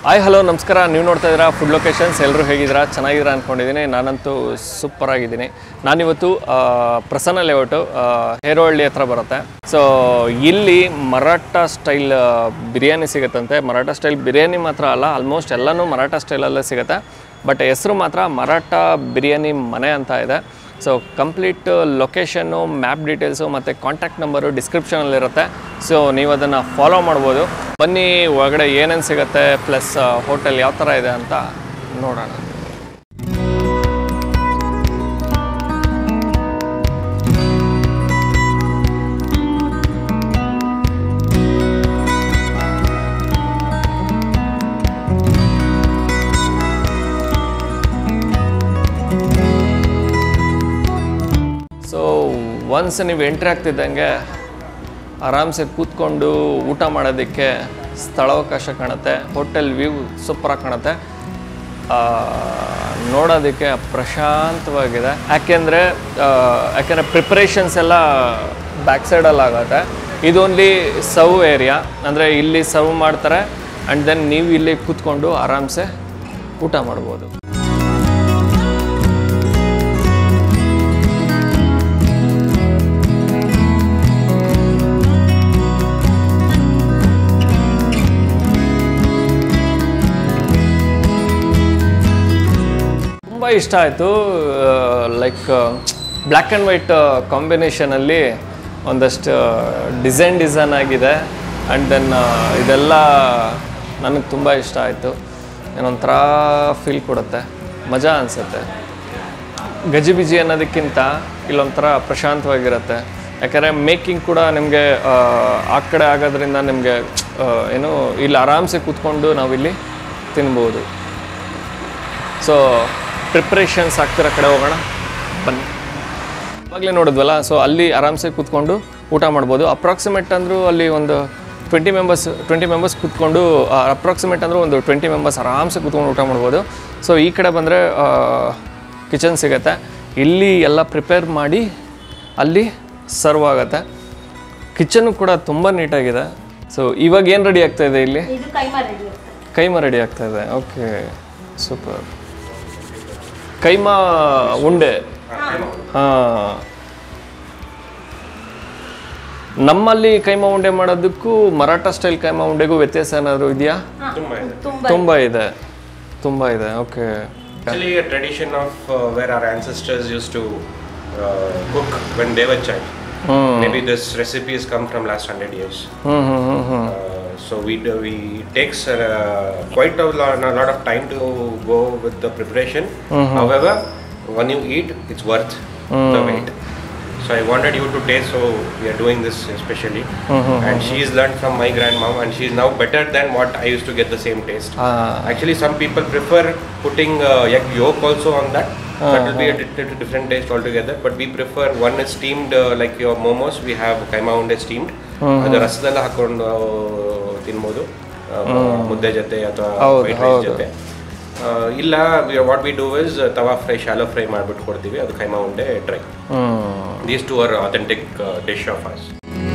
Hi hello ನಮಸ್ಕಾರ ನೀವು ನೋಡ್ತಾ ಇದ್ದೀರಾ ಫುಡ್ ಲೊಕೇಶನ್ಸ್ ಎಲ್ಲರೂ ಹೇಗಿದ್ದೀರಾ ಚೆನ್ನಾಗಿದ್ದೀರಾ ಅಂದ್ಕೊಂಡಿದ್ದೀನಿ ನಾನಂತೂ ಸೂಪರ್ ಆಗಿದ್ದೀನಿ ನಾನಿವತ್ತು ಆ, ಪ್ರಸನ್ನ ಲೇಔಟು ಹೇರೋಹಳ್ಳಿ ಹತ್ರ ಬರುತ್ತೆ ಸೊ ಇಲ್ಲಿ ಮರಾಠ ಸ್ಟೈಲ್ ಬಿರಿಯಾನಿ ಸಿಗುತ್ತಂತೆ ಮರಾಠ ಸ್ಟೈಲ್ ಬಿರಿಯಾನಿ ಮಾತ್ರ ಅಲ್ಲ ಆಲ್ಮೋಸ್ಟ್ ಎಲ್ಲನೂ ಮರಾಠ ಸ್ಟೈಲಲ್ಲೇ ಸಿಗುತ್ತೆ ಬಟ್ ಹೆಸರು ಮಾತ್ರ ಮರಾಠ ಬಿರಿಯಾನಿ ಮನೆ ಅಂತ ಇದೆ ಸೊ ಕಂಪ್ಲೀಟ್ ಲೊಕೇಶನ್ನು ಮ್ಯಾಪ್ ಡೀಟೇಲ್ಸು ಮತ್ತು ಕಾಂಟ್ಯಾಕ್ಟ್ ನಂಬರು ಡಿಸ್ಕ್ರಿಪ್ಷನಲ್ಲಿರುತ್ತೆ ಸೊ ನೀವು ಅದನ್ನು ಫಾಲೋ ಮಾಡ್ಬೋದು ಬನ್ನಿ ಒಳಗಡೆ ಏನೇನು ಸಿಗುತ್ತೆ ಪ್ಲಸ್ ಹೋಟೆಲ್ ಯಾವ ಥರ ಇದೆ ಅಂತ ನೋಡೋಣ ಸೊ ಒನ್ಸ್ ನೀವು ಎಂಟ್ರಿ ಆಗ್ತಿದ್ದಂಗೆ ಆರಾಮ್ಸೆ ಕೂತ್ಕೊಂಡು ಊಟ ಮಾಡೋದಕ್ಕೆ ಸ್ಥಳಾವಕಾಶ ಕಾಣುತ್ತೆ ಹೋಟೆಲ್ ವ್ಯೂ ಸೂಪರಾಗಿ ಕಾಣುತ್ತೆ ಆ, ನೋಡೋದಕ್ಕೆ ಪ್ರಶಾಂತವಾಗಿದೆ ಯಾಕೆಂದರೆ ಯಾಕೆಂದರೆ ಪ್ರಿಪ್ರೇಷನ್ಸ್ ಎಲ್ಲ ಬ್ಯಾಕ್ ಸೈಡಲ್ಲಿ ಆಗುತ್ತೆ ಇದು ಓನ್ಲಿ ಸರ್ವ್ ಏರಿಯಾ ಅಂದರೆ ಇಲ್ಲಿ ಸರ್ವ್ ಮಾಡ್ತಾರೆ ಆ್ಯಂಡ್ ದೆನ್ ನೀವು ಇಲ್ಲಿ ಕೂತ್ಕೊಂಡು ಆರಾಮ್ಸೆ ಊಟ ಮಾಡ್ಬೋದು ತುಂಬ ಇಷ್ಟ ಆಯಿತು ಲೈಕ್ ಬ್ಲ್ಯಾಕ್ ಆ್ಯಂಡ್ ವೈಟ್ ಕಾಂಬಿನೇಷನಲ್ಲಿ ಒಂದಷ್ಟು ಡಿಸೈನ್ ಡಿಸೈನ್ ಆಗಿದೆ ಆ್ಯಂಡ್ ದೆನ್ ಇದೆಲ್ಲ ನನಗೆ ತುಂಬ ಇಷ್ಟ ಆಯಿತು ಏನೊಂಥರ ಫೀಲ್ ಕೊಡುತ್ತೆ ಮಜಾ ಅನಿಸುತ್ತೆ ಗಜಿಬಿಜಿ ಅನ್ನೋದಕ್ಕಿಂತ ಇಲ್ಲೊಂಥರ ಪ್ರಶಾಂತವಾಗಿರುತ್ತೆ ಯಾಕಂದರೆ ಮೇಕಿಂಗ್ ಕೂಡ ನಿಮಗೆ ಆ ಕಡೆ ಆಗೋದ್ರಿಂದ ನಿಮಗೆ ಏನು ಇಲ್ಲಿ ಆರಾಮ್ಸೆ ಕೂತ್ಕೊಂಡು ನಾವಿಲ್ಲಿ ತಿನ್ಬೋದು ಸೊ ಪ್ರಿಪ್ರೇಷನ್ಸ್ ಆಗ್ತಿರೋ ಕಡೆ ಹೋಗೋಣ ಬನ್ನಿ ಇವಾಗಲೇ ನೋಡಿದ್ವಲ್ಲ ಸೊ ಅಲ್ಲಿ ಆರಾಮ್ಸೆ ಕೂತ್ಕೊಂಡು ಊಟ ಮಾಡ್ಬೋದು ಅಪ್ರಾಕ್ಸಿಮೇಟ್ ಅಂದರೂ ಅಲ್ಲಿ ಒಂದು ಟ್ವೆಂಟಿ ಮೆಂಬರ್ಸ್ ಟ್ವೆಂಟಿ ಮೆಂಬರ್ಸ್ ಕೂತ್ಕೊಂಡು ಅಪ್ರಾಕ್ಸಿಮೇಟ್ ಅಂದರೂ ಒಂದು ಟ್ವೆಂಟಿ ಮೆಂಬರ್ಸ್ ಆರಾಮ್ಸೆ ಕೂತ್ಕೊಂಡು ಊಟ ಮಾಡ್ಬೋದು ಸೊ ಈ ಕಡೆ ಬಂದರೆ ಕಿಚನ್ ಸಿಗುತ್ತೆ ಇಲ್ಲಿ ಎಲ್ಲ ಪ್ರಿಪೇರ್ ಮಾಡಿ ಅಲ್ಲಿ ಸರ್ವ್ ಆಗುತ್ತೆ ಕಿಚನ್ನು ಕೂಡ ತುಂಬ ನೀಟಾಗಿದೆ ಸೊ ಇವಾಗ ಏನು ರೆಡಿ ಆಗ್ತಾ ಇದೆ ಇಲ್ಲಿ ಇದು ಕೈಮಾ ರೆಡಿ ಇರುತ್ತೆ ಕೈಮಾ ರೆಡಿ ಆಗ್ತಾ ಇದೆ ಓಕೆ ಸೂಪರ್ ಕೈಮಾ ಉಂಡೆ ಹಾಂ ನಮ್ಮಲ್ಲಿ ಕೈಮಾ ಉಂಡೆ ಮಾಡೋದಕ್ಕೂ ಮರಾಠ ಸ್ಟೈಲ್ ಕೈಮಾ ಉಂಡೆಗೂ ವ್ಯತ್ಯಾಸ ಏನಾದರೂ ಇದೆಯಾ ತುಂಬಾ ತುಂಬ ಇದೆ ತುಂಬ ಇದೆ okay Actually, a tradition of uh, where our ancestors used to uh, cook when they were child. Maybe this recipe has come from last hundred years. ಹ್ಞೂ ಹ್ಞೂ ಹ್ಞೂ ಹ್ಞೂ Uh, so we do, we it takes uh, quite a lot, a lot of time to go with the preparation. However, when you eat, it's worth the wait. So I wanted you to taste. So we are doing this especially, and she's learned from my grandmom, and she's now better than what I used to get the same taste. ಹಾಂ Actually, some people prefer putting uh, egg yolk also on that. that will be a di- di- different taste altogether. But we prefer one is steamed uh, like your momos. We have kaima unde steamed. ಅದು ರಸದೆಲ್ಲ ಹಾಕೊಂಡು ತಿನ್ಬೋದು ಆ, ಮುದ್ದೆ ಜೊತೆ ಅಥವಾ ಹೌದು, white rice ಹೌದು. ಜೊತೆ ಆ, ಇಲ್ಲ what we do is tawa fry shallow fry ಮಾಡಿಬಿಟ್ಟು ಕೊಡ್ತೀವಿ ಅದು ಕೈಮಾ ಉಂಡೆ ಡ್ರೈ ಹ್ಞೂ these two are authentic dish of us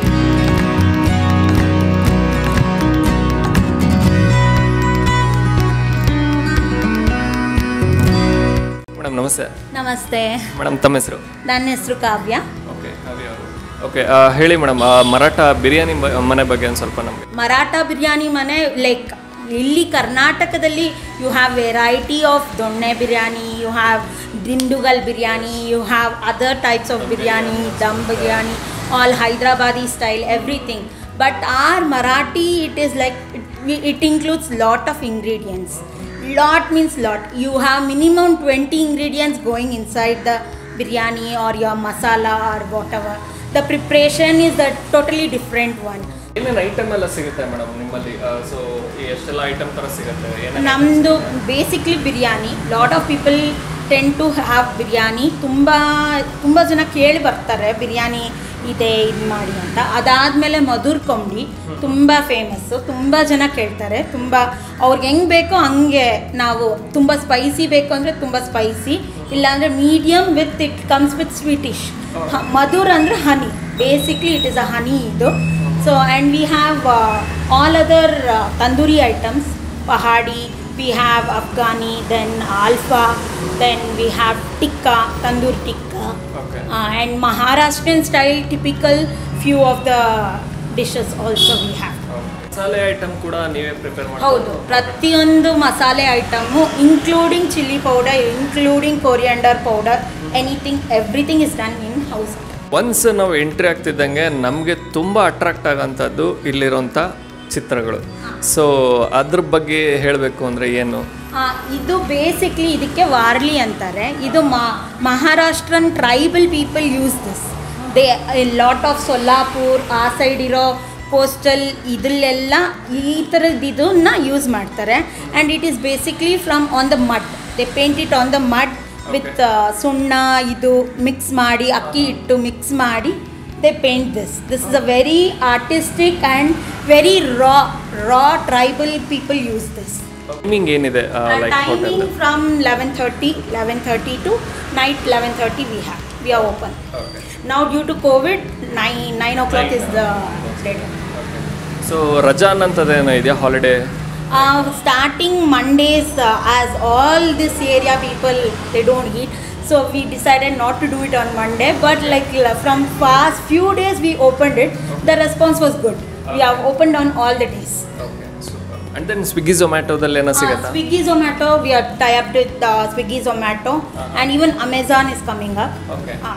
madam namaste namaste madam ತಮ್ಮ ಹೆಸರು ನನ್ನ ಹೆಸರು ಕಾವ್ಯ ಓಕೆ ಓಕೆ ಹೇಳಿ ಮೇಡಮ್ ಮರಾಠ ಬಿರಿಯಾನಿ ಬ- ಮನೆ ಬಗ್ಗೆ ಒಂದು ಸ್ವಲ್ಪ ನಮಗೆ ಮರಾಠ ಬಿರಿಯಾನಿ ಮನೆ ಲೈಕ್ ಇಲ್ಲಿ ಕರ್ನಾಟಕದಲ್ಲಿ you have variety of Donne biryani you have Dindigul biryani you have other types of biryani dum biryani all Hyderabadi style everything but are Marathi it is like it includes lot of ingredients lot means lot you have minimum 20 ingredients going inside the biryani or your masala or whatever the preparation is a totally different one ಏನೇನು item ಎಲ್ಲ ಸಿಗುತ್ತೆ madam ನಿಮ್ಮಲ್ಲಿ so ಎಷ್ಟೆಲ್ಲ item ಥರ ಸಿಗುತ್ತೆ ಏನೇನು ನಮ್ಮದು basically biryani lot of people tend to have biryani ತುಂಬ ತುಂಬ ಜನ ಕೇಳಿ ಬರ್ತಾರೆ ಬಿರಿಯಾನಿ ಇದೆ ಇದು ಮಾಡಿ ಅಂತ ಅದಾದಮೇಲೆ ಮಧುರ್ ಕೊಂಡಿ ತುಂಬ ಫೇಮಸ್ಸು ತುಂಬ ಜನ ಕೇಳ್ತಾರೆ ತುಂಬ ಅವ್ರಿಗೆ ಹೆಂಗೆ ಬೇಕೋ ಹಂಗೆ ನಾವು ತುಂಬ ಸ್ಪೈಸಿ ಬೇಕು ಅಂದರೆ ತುಂಬ ಸ್ಪೈಸಿ ಇಲ್ಲಾಂದರೆ medium with it comes with sweetish ಮಧುರ್ ಅಂದರೆ honey basically it is a honey ಇದು so and we have all other tandoori items Pahadi, we have Afghani, then Alpha, then we have Tikka, Tandoor Tikka, Okay. uh, and Maharashtrian style typical few of the dishes also we have. ಮಸಾಲೆ item ಕೂಡ ನೀವೇ prepare ಮಾಡಿ ಹೌದು ಪ್ರತಿಯೊಂದು ಮಸಾಲೆ item including chilli powder including coriander powder anything everything is done in house once ನಾವು entry ಆಗ್ತಿದ್ದಂಗೆ ನಮಗೆ ತುಂಬ ಅಟ್ರಾಕ್ಟ್ ಆಗೋಂಥದ್ದು ಇಲ್ಲಿರೋಂಥ ಚಿತ್ರಗಳು ಸೊ ಅದ್ರ ಬಗ್ಗೆ ಹೇಳಬೇಕು ಅಂದರೆ ಏನು ಆ, ಇದು ಬೇಸಿಕ್ಲಿ ಇದಕ್ಕೆ ವಾರ್ಲಿ ಅಂತಾರೆ ಇದು Maharashtran tribal people use this they lot of Solapur ಆ ಸೈಡ್ ಇರೋ ಕೋಸ್ಟಲ್ ಇದಲ್ಲೆಲ್ಲ ಈ ಥರದ್ದು ಇದನ್ನ ಯೂಸ್ ಮಾಡ್ತಾರೆ and it is basically from on the mud they paint it on the mud with ಸುಣ್ಣ ಇದು ಮಿಕ್ಸ್ ಮಾಡಿ ಅಕ್ಕಿ ಹಿಟ್ಟು ಮಿಕ್ಸ್ ಮಾಡಿ they paint this this is a very artistic and very raw raw tribal people use this timing ಏನಿದೆ like hotel timing from 11:30 11:30 to night 11:30 we have we are open now due to covid 9 9 o'clock is the deadline so ರಜಾ ಅನ್ನೋಂಥದ್ದೇನೋ ಇದೆಯಾ holiday uh, starting mondays uh, as all this area people they don't eat so we decided not to do it on monday but like l- from past few days we opened it the response was good we have opened on all the days and then Swiggy ಝೊಮ್ಯಾಟೋದಲ್ಲಿ ಏನೋ Uh, ಸಿಗುತ್ತಾ Swiggy Zomato, we are tie up with uh, Swiggy Zomato, and even Amazon is coming up. Okay. Uh,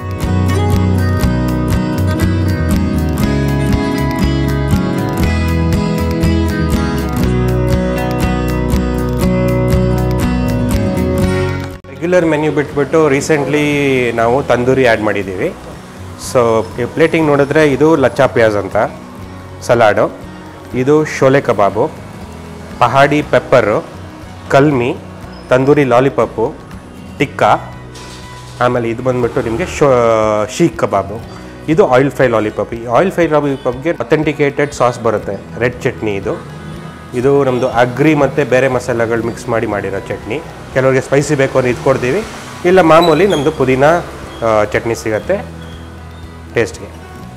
regular menu ಬಿಟ್ಬಿಟ್ಟು recently ನಾವು tandoori add ಮಾಡಿದ್ದೀವಿ ಸೊ plating ನೋಡಿದ್ರೆ ಇದು ಲಚ್ಚಾ ಪ್ಯಾಜ್ ಅಂತ ಸಲಾಡು ಇದು sholay kebab pahadi pepper kalmi tandoori lollipop tikka ಆಮೇಲೆ ಇದು ಬಂದ್ಬಿಟ್ಟು ನಿಮಗೆ ಶೋ ಶೀಖ್ ಕಬಾಬು ಇದು ಆಯಿಲ್ ಫ್ರೈ ಲಾಲಿಪಾಪ್ ಈ ಆಯಿಲ್ ಫ್ರೈ ಲಾಲಿಪಾಪ್ಗೆ ಅಥೆಂಟಿಕೇಟೆಡ್ ಸಾಸ್ ಬರುತ್ತೆ ರೆಡ್ ಚಟ್ನಿ ಇದು ಇದು ನಮ್ಮದು ಅಗ್ರಿ ಮತ್ತು ಬೇರೆ ಮಸಾಲೆಗಳು ಮಿಕ್ಸ್ ಮಾಡಿ ಮಾಡಿರೋ ಚಟ್ನಿ ಕೆಲವರಿಗೆ ಸ್ಪೈಸಿ ಬೇಕು ಅಂದ್ರೆ ಇದು ಕೊಡ್ತೀವಿ ಇಲ್ಲ ಮಾಮೂಲಿ ನಮ್ಮದು ಪುದೀನ ಆ, ಚಟ್ನಿ ಸಿಗುತ್ತೆ ಟೇಸ್ಟ್ಗೆ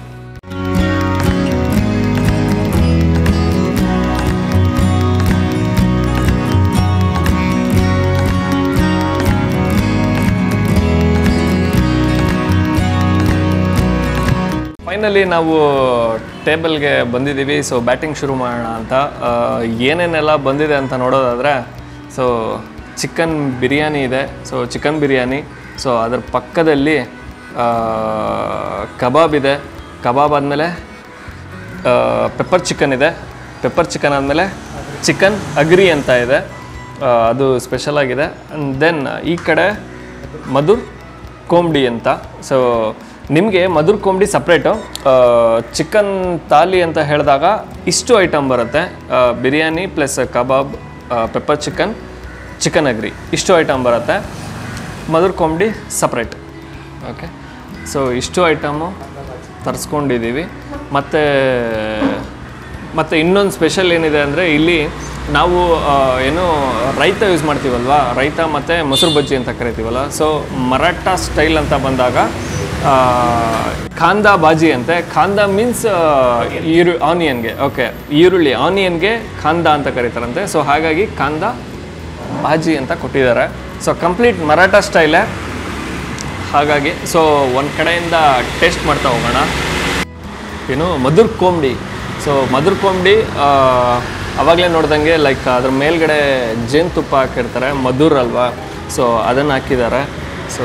ಫೈನಲಿ ನಾವು ಟೇಬಲ್ಗೆ ಬಂದಿದ್ದೀವಿ ಸೊ ಬ್ಯಾಟಿಂಗ್ ಶುರು ಮಾಡೋಣ ಅಂತ ಆ, ಏನೇನೆಲ್ಲ ಬಂದಿದೆ ಅಂತ ನೋಡೋದಾದರೆ ಸೊ ಚಿಕನ್ ಬಿರಿಯಾನಿ ಇದೆ ಸೊ ಚಿಕನ್ ಬಿರಿಯಾನಿ ಸೊ ಅದರ ಪಕ್ಕದಲ್ಲಿ ಆ, ಕಬಾಬ್ ಇದೆ ಕಬಾಬ್ ಆದಮೇಲೆ ಪೆಪ್ಪರ್ ಚಿಕನ್ ಇದೆ ಪೆಪ್ಪರ್ ಚಿಕನ್ ಆದಮೇಲೆ ಚಿಕನ್ ಅಗ್ರಿ ಅಂತ ಇದೆ ಆ, ಅದು ಸ್ಪೆಷಲ್ ಆಗಿದೆ ಆ್ಯಂಡ್ ದೆನ್ ಈ ಕಡೆ ಮಧುರ್ ಕೋಂಬಡಿ ಅಂತ ಸೊ ನಿಮಗೆ ಮಧುರ್ ಕೋಂಬಡಿ ಸಪ್ರೇಟು ಚಿಕನ್ ತಾಲಿ ಅಂತ ಹೇಳಿದಾಗ ಇಷ್ಟು ಐಟಮ್ ಬರುತ್ತೆ ಆ, biryani plus kebab pepper chicken chicken Agri ಇಷ್ಟು ಐಟಮ್ ಬರುತ್ತೆ Madhur Kombdi separate okay so ಇಷ್ಟು ಐಟಮು ತರಿಸ್ಕೊಂಡಿದ್ದೀವಿ ಮತ್ತು ಮತ್ತು ಇನ್ನೊಂದು ಸ್ಪೆಷಲ್ ಏನಿದೆ ಅಂದರೆ ಇಲ್ಲಿ ನಾವು ಆ, ಏನು ರೈತ ಯೂಸ್ ಮಾಡ್ತೀವಲ್ವಾ ರೈತ ಮತ್ತು ಮೊಸರು ಬಜ್ಜಿ ಅಂತ ಕರಿತೀವಲ್ಲ ಸೊ ಮರಾಠ ಸ್ಟೈಲ್ ಅಂತ ಬಂದಾಗ ಆ, ಖಾಂದಾ ಬಾಜಿ ಅಂತೆ ಖಾಂದಾ ಮೀನ್ಸ್ ಈರು ಆನಿಯನ್ಗೆ ಓಕೆ ಈರುಳ್ಳಿ ಆನಿಯನ್ಗೆ ಖಾಂದಾ ಅಂತ ಕರೀತಾರಂತೆ ಸೊ ಹಾಗಾಗಿ ಖಾಂದಾ ಬಾಜಿ ಅಂತ ಕೊಟ್ಟಿದ್ದಾರೆ ಸೊ ಕಂಪ್ಲೀಟ್ ಮರಾಠ ಸ್ಟೈಲೇ ಹಾಗಾಗಿ ಸೊ ಒಂದು ಕಡೆಯಿಂದ ಟೇಸ್ಟ್ ಮಾಡ್ತಾ ಹೋಗೋಣ ಏನು ಮಧುರ್ ಕೋಂಬಡಿ ಸೊ ಮಧುರ್ ಕೋಂಬಡಿ ಅವಾಗಲೇ ನೋಡ್ದಂಗೆ ಲೈಕ್ ಅದ್ರ ಮೇಲ್ಗಡೆ ಜೇನುತುಪ್ಪ ಹಾಕಿರ್ತಾರೆ ಮಧುರ್ ಅಲ್ವಾ ಸೊ ಅದನ್ನು ಹಾಕಿದ್ದಾರೆ ಸೊ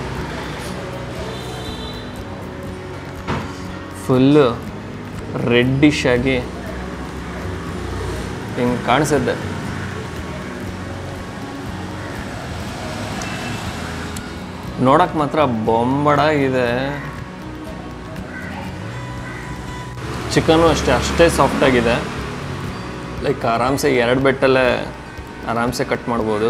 ಫುಲ್ಲು ರೆಡ್ಡಿಶ್ ಆಗಿ ಹಿಂಗೆ ಕಾಣಿಸುತ್ತೆ ನೋಡಕ್ಕೆ ಮಾತ್ರ ಬೊಂಬಡಾಗಿದೆ ಚಿಕನು ಅಷ್ಟೇ ಅಷ್ಟೇ ಸಾಫ್ಟಾಗಿದೆ ಲೈಕ್ ಆರಾಮ್ಸೆ ಎರಡು ಬೆಟ್ಟಲ್ಲೇ ಆರಾಮ್ಸೆ ಕಟ್ ಮಾಡ್ಬೋದು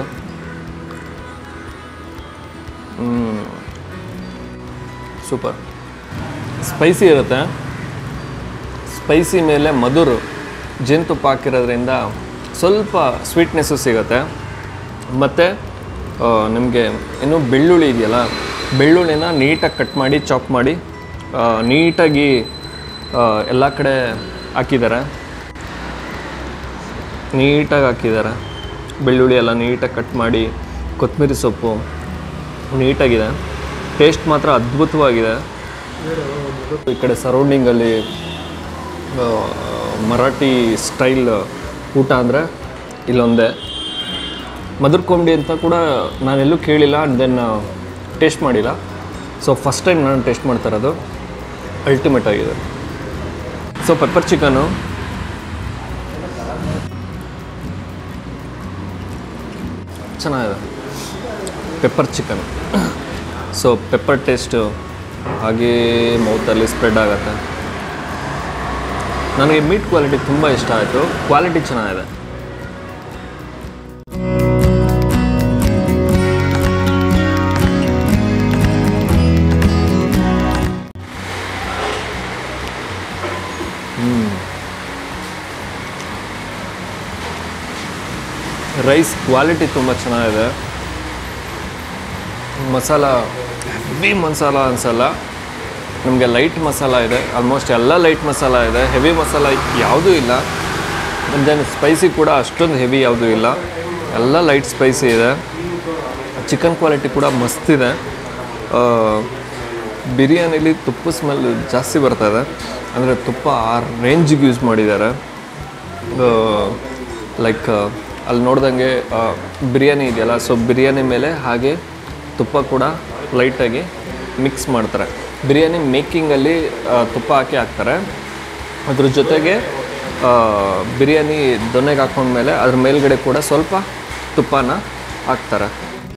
ಸೂಪರ್ ಸ್ಪೈಸಿ ಇರುತ್ತೆ ಸ್ಪೈಸಿ ಮೇಲೆ ಮಧುರು ಜೇನುತುಪ್ಪ ಹಾಕಿರೋದ್ರಿಂದ ಸ್ವಲ್ಪ ಸ್ವೀಟ್ನೆಸ್ಸು ಸಿಗುತ್ತೆ ಮತ್ತು ನಿಮಗೆ ಏನು ಬೆಳ್ಳುಳ್ಳಿ ಇದೆಯಲ್ಲ ಬೆಳ್ಳುಳ್ಳಿನ ನೀಟಾಗಿ ಕಟ್ ಮಾಡಿ ಚಾಪ್ ಮಾಡಿ ಆ, ನೀಟಾಗಿ ಎಲ್ಲ ಕಡೆ ಹಾಕಿದ್ದಾರೆ ನೀಟಾಗಿ ಹಾಕಿದ್ದಾರೆ ಬೆಳ್ಳುಳ್ಳಿ ಎಲ್ಲ ನೀಟಾಗಿ ಕಟ್ ಮಾಡಿ ಕೊತ್ತಂಬರಿ ಸೊಪ್ಪು ನೀಟಾಗಿದೆ ಟೇಸ್ಟ್ ಮಾತ್ರ ಅದ್ಭುತವಾಗಿದೆ ಈ ಕಡೆ ಸರೌಂಡಿಂಗಲ್ಲಿ ಆ, ಮರಾಠಿ ಸ್ಟೈಲ್ ಊಟ ಅಂದರೆ ಇಲ್ಲೊಂದೇ ಮಧುರ್ ಕೊಂಡಿ ಅಂತ ಕೂಡ ನಾನೆಲ್ಲೂ ಕೇಳಿಲ್ಲ ಆ್ಯಂಡ್ ದೆನ್ ಟೇಸ್ಟ್ ಮಾಡಿಲ್ಲ ಸೊ ಫಸ್ಟ್ ಟೈಮ್ ನಾನು ಟೇಸ್ಟ್ ಮಾಡ್ತಾ ಇರೋದು ಅಲ್ಟಿಮೇಟ್ ಆಗಿದೆ ಸೊ ಪೆಪ್ಪರ್ ಚಿಕನು ಚೆನ್ನಾಗಿದೆ pepper chicken so pepper taste ಹಾಗೇ ಮೌತಲ್ಲಿ ಸ್ಪ್ರೆಡ್ ಆಗುತ್ತೆ ನನಗೆ ಮೀಟ್ ಕ್ವಾಲಿಟಿ ತುಂಬ ಇಷ್ಟ ಆಯಿತು ಕ್ವಾಲಿಟಿ ಚೆನ್ನಾಗಿದೆ ರೈಸ್ ಕ್ವಾಲಿಟಿ ತುಂಬ ಚೆನ್ನಾಗಿದೆ ಮಸಾಲ ಹೆವಿ ಮಸಾಲ ಅನಿಸಲ್ಲ ನಮಗೆ ಲೈಟ್ ಮಸಾಲ ಇದೆ ಆಲ್ಮೋಸ್ಟ್ ಎಲ್ಲ ಲೈಟ್ ಮಸಾಲ ಇದೆ ಹೆವಿ ಮಸಾಲ ಯಾವುದೂ ಇಲ್ಲ ದೆನ್ ಸ್ಪೈಸಿ ಕೂಡ ಅಷ್ಟೊಂದು ಹೆವಿ ಯಾವುದೂ ಇಲ್ಲ ಎಲ್ಲ ಲೈಟ್ ಸ್ಪೈಸಿ ಇದೆ ಚಿಕನ್ ಕ್ವಾಲಿಟಿ ಕೂಡ ಮಸ್ತಿದೆ ಆ, ಬಿರಿಯಾನಿಲಿ ತುಪ್ಪ ಸ್ಮೆಲ್ ಜಾಸ್ತಿ ಬರ್ತಾ ಇದೆ ಅಂದರೆ ತುಪ್ಪ ಆ ರೇಂಜಿಗೆ ಯೂಸ್ ಮಾಡಿದ್ದಾರೆ ಲೈಕ್ ಅಲ್ಲಿ ನೋಡ್ದಂಗೆ ಆ, ಬಿರಿಯಾನಿ ಇದೆಯಲ್ಲ ಸೊ ಬಿರಿಯಾನಿ ಮೇಲೆ ಹಾಗೆ ತುಪ್ಪ ಕೂಡ ಲೈಟಾಗಿ ಮಿಕ್ಸ್ ಮಾಡ್ತಾರೆ ಬಿರಿಯಾನಿ ಮೇಕಿಂಗಲ್ಲಿ ಆ, ತುಪ್ಪ ಹಾಕಿ ಹಾಕ್ತಾರೆ ಅದ್ರ ಜೊತೆಗೆ ಆ, ಬಿರಿಯಾನಿ ದೊನ್ನೆಗೆ ಹಾಕೊಂಡ್ಮೇಲೆ ಅದ್ರ ಮೇಲ್ಗಡೆ ಕೂಡ ಸ್ವಲ್ಪ ತುಪ್ಪನ ಹಾಕ್ತಾರೆ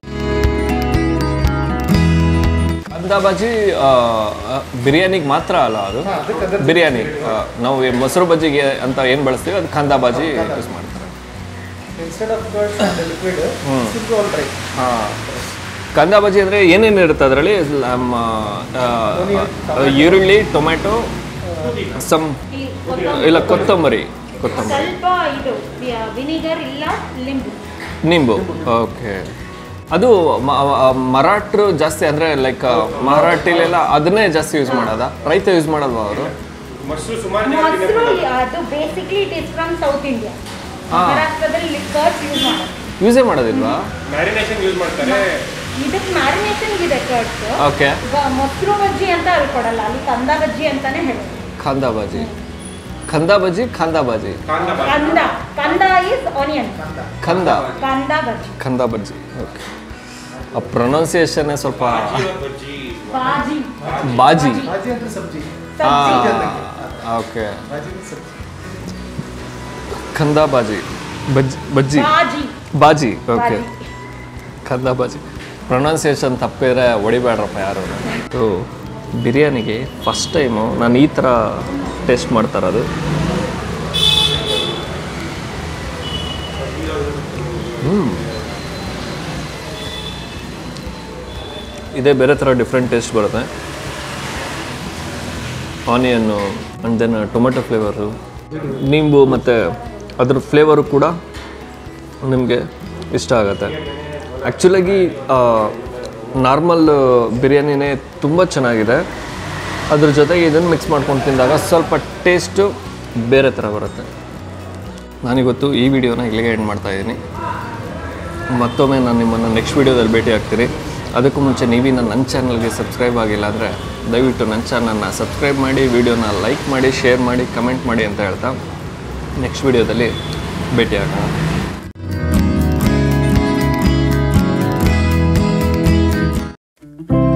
ಬಾಜಿ ಬಿರಿಯಾನಿಗೆ ಮಾತ್ರ ಅಲ್ಲ ಅದು ಬಿರಿಯಾನಿ ಆ, ನಾವು ಈ ಮೊಸರು ಬಜ್ಜಿಗೆ ಅಂತ ಏನು ಬಳಸ್ತೀವಿ ಅದು ಖಾಂದಾ ಬಾಜಿ ಯೂಸ್ ಮಾಡ್ತಾರೆ Instead of curds and liquid, simple all dry. ಹಾಂ ಕಂದಾ ಬಜ್ಜಿ ಅಂದರೆ ಏನೇನು ಇರುತ್ತೆ ಅದರಲ್ಲಿ ನಮ್ಮ ಆ, ಈರುಳ್ಳಿ ಟೊಮೆಟೊ ಸಮ್ ಇಲ್ಲ ಕೊತ್ತಂಬರಿ ಕೊತ್ತಂಬರಿ ಸ್ವಲ್ಪ ಇದು ವಿನಿಗರ್ ಇಲ್ಲ ಲಿಂಬು ನಿಂಬು ಓಕೆ ಅದು ಮ- ಆ, ಮರಾಠರು ಜಾಸ್ತಿ ಅಂದರೆ ಲೈಕ್ ಮರಾಠಿಲೆಲ್ಲ ಅದನ್ನೇ ಜಾಸ್ತಿ ಯೂಸ್ ಮಾಡೋದ ರೈತ ಯೂಸ್ ಮಾಡೋಲ್ವಾ ಅವರು ಮೊಸರು ಸುಮಾರು ಮೊಸರು ಅದು basically it is from South India ಮಹಾರಾಷ್ಟ್ರದಲ್ಲಿ ಕರ್ಡ್ಸ್ ಯೂಸ್ ಮಾಡೋದು ಯೂಸೇ ಮಾಡೋದಿಲ್ವಾ ಮ್ಯಾರಿನೇಷನ್ ಯೂಸ್ ಮಾಡ್ತಾರೆ ಇದಕ್ಕೆ ಮ್ಯಾರಿನೇಷನ್ ಇದೆ ಕರ್ಡ್ಸ್ ಓಕೆ ಮೊಸರು ಬಜ್ಜಿ ಅಂತ ಅಲ್ಲಿ ಕೊಡಲ್ಲ ಅಲ್ಲಿ ಕಂದ ಬಜ್ಜಿ ಅಂತಾನೆ ಹೇಳೋದು ಖಾಂದಾ ಬಾಜಿ ಖಂದಾ ಬಜ್ಜಿ ಖಾಂದಾ ಬಾಜಿ ಕಾಂದ ಕಂದ ಕಂದ ಇಸ್ ಆನಿಯನ್ ಖಂದ ಕಂದ ಬಜ್ಜಿ ಖಂದಾ ಬಜ್ಜಿ ಓಕೆ ಆ ಪ್ರೊನೌನ್ಸಿಯೇಷನ್ನೇ ಸ್ವಲ್ಪ bajji bhaji bhaji Bhaji and sabji. Sabji okay Bhaji and sabji. Khanda bhaji bajji bajji bhaji bhaji okay bhaji. Khanda bhaji pronunciation ತಪ್ಪಿದ್ರೆ ಹೊಡಿಬೇಡ್ರಪ್ಪ ಯಾರು ಸೊ ಬಿರಿಯಾನಿಗೆ ಫಸ್ಟ್ ಟೈಮು ನಾನು ಈ ಥರ ಟೇಸ್ಟ್ ಮಾಡ್ತಾ ಇರೋದು ಹ್ಮ್. ಇದೇ ಬೇರೆ ಥರ ಡಿಫ್ರೆಂಟ್ ಟೇಸ್ಟ್ ಬರುತ್ತೆ ಆನಿಯನ್ನು ಆ್ಯಂಡ್ ದೆನ್ ಟೊಮೆಟೊ ಫ್ಲೇವರು ನಿಂಬು ಮತ್ತು ಅದ್ರ ಫ್ಲೇವರು ಕೂಡ ನಿಮಗೆ ಇಷ್ಟ ಆಗುತ್ತೆ ಆ್ಯಕ್ಚುಲಾಗಿ ನಾರ್ಮಲ್ ಬಿರಿಯಾನಿನೇ ತುಂಬ ಚೆನ್ನಾಗಿದೆ ಅದ್ರ ಜೊತೆಗೆ ಇದನ್ನು ಮಿಕ್ಸ್ ಮಾಡ್ಕೊಂಡು ತಿಂದಾಗ ಸ್ವಲ್ಪ ಟೇಸ್ಟು ಬೇರೆ ಥರ ಬರುತ್ತೆ ನಾನಿವತ್ತು ಈ ವಿಡಿಯೋನ ಇಲ್ಲಿಗೆ ಎಂಡ್ ಮಾಡ್ತಾ ಇದ್ದೀನಿ ಮತ್ತೊಮ್ಮೆ ನಾನು ನಿಮ್ಮನ್ನು ನೆಕ್ಸ್ಟ್ ವೀಡಿಯೋದಲ್ಲಿ ಭೇಟಿ ಆಗ್ತೀನಿ ಅದಕ್ಕೂ ಮುಂಚೆ ನೀವಿನ ನನ್ನ ಚಾನಲ್ಗೆ ಸಬ್ಸ್ಕ್ರೈಬ್ ಆಗಿಲ್ಲ ಅಂದರೆ ದಯವಿಟ್ಟು ನನ್ನ ಚಾನಲ್ನ ಸಬ್ಸ್ಕ್ರೈಬ್ ಮಾಡಿ ವಿಡಿಯೋನ ಲೈಕ್ ಮಾಡಿ ಶೇರ್ ಮಾಡಿ ಕಮೆಂಟ್ ಮಾಡಿ ಅಂತ ಹೇಳ್ತಾ ನೆಕ್ಸ್ಟ್ ವೀಡಿಯೋದಲ್ಲಿ ಭೇಟಿ ಆಗೋಣ